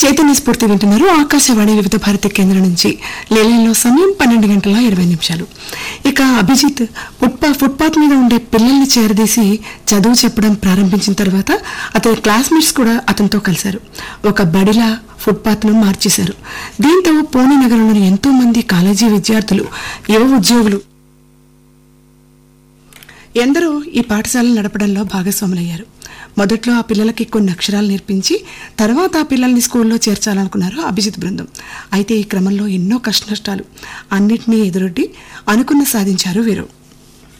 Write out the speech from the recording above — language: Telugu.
చైతన్య స్ఫూర్తి వింటున్నారు ఆకాశవాణి వివిధ భారతి కేంద్రం నుంచి లేలంలో సమయం పన్నెండు గంటల ఇరవై నిమిషాలు ఇక అభిజిత్ ఫుట్పా ఫుట్పాత్ మీద ఉండే పిల్లల్ని చేరదీసి చదువు చెప్పడం ప్రారంభించిన తర్వాత అతని క్లాస్మేట్స్ కూడా అతనితో కలిశారు ఒక బడిలా ఫుట్పాత్ ను మార్చేశారు దీంతో పూణె నగరంలోని ఎంతో మంది కాలేజీ విద్యార్థులు యువ ఉద్యోగులు ఎందరో ఈ పాఠశాలను నడపడంలో భాగస్వాములయ్యారు మొదట్లో ఆ పిల్లలకి కొన్ని అక్షరాలు నేర్పించి తర్వాత ఆ పిల్లల్ని స్కూల్లో చేర్చాలనుకున్నారు అభిజిత్ బృందం అయితే ఈ క్రమంలో ఎన్నో కష్టనష్టాలు అన్నిటినీ ఎదురొడ్డి అనుకున్న సాధించారు వీరు